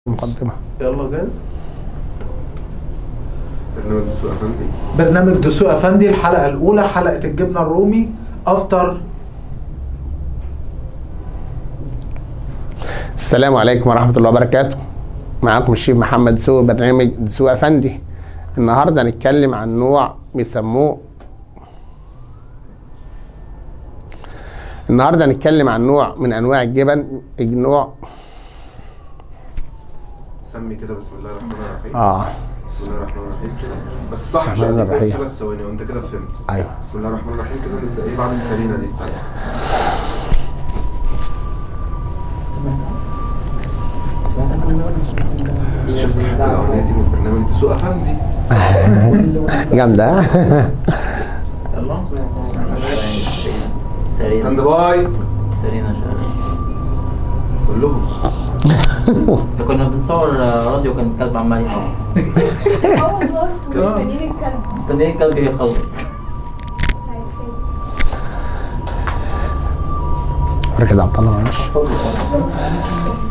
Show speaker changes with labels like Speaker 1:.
Speaker 1: مقدمة
Speaker 2: يلا جاهز
Speaker 3: برنامج سوق افندي
Speaker 2: برنامج دسوق افندي الحلقه الاولى حلقه الجبنه الرومي افطر
Speaker 1: السلام عليكم ورحمة الله وبركاته معاكم الشيف محمد سوق برنامج دسوق أفندي النهاردة هنتكلم عن نوع بيسموه النهاردة هنتكلم عن نوع من أنواع الجبن النوع
Speaker 3: سمي كده بسم الله الرحمن الرحيم
Speaker 1: آه
Speaker 3: بسم الله الرحمن الرحيم كده بس صح
Speaker 1: بسم
Speaker 3: عشان
Speaker 1: الله
Speaker 3: تبقى
Speaker 1: الرحيم.
Speaker 3: ثلاث ثواني وانت كده فهمت
Speaker 1: أيوه
Speaker 3: بسم الله الرحمن الرحيم كده نبدا ايه بعد السرينه دي استنى بس شفت الحته الاولانيه دي من برنامج سوق افندي
Speaker 1: جامدة
Speaker 4: يلا
Speaker 3: ستاند
Speaker 4: سرينا
Speaker 3: باي
Speaker 4: سرينا شغال
Speaker 3: كلهم
Speaker 4: ده كنا بنصور راديو كان الكلب عمال يهوى
Speaker 5: اه والله مستنيين الكلب
Speaker 4: مستنيين الكلب يخلص
Speaker 5: سعيد فادي
Speaker 1: ورا كده عبد الله معلش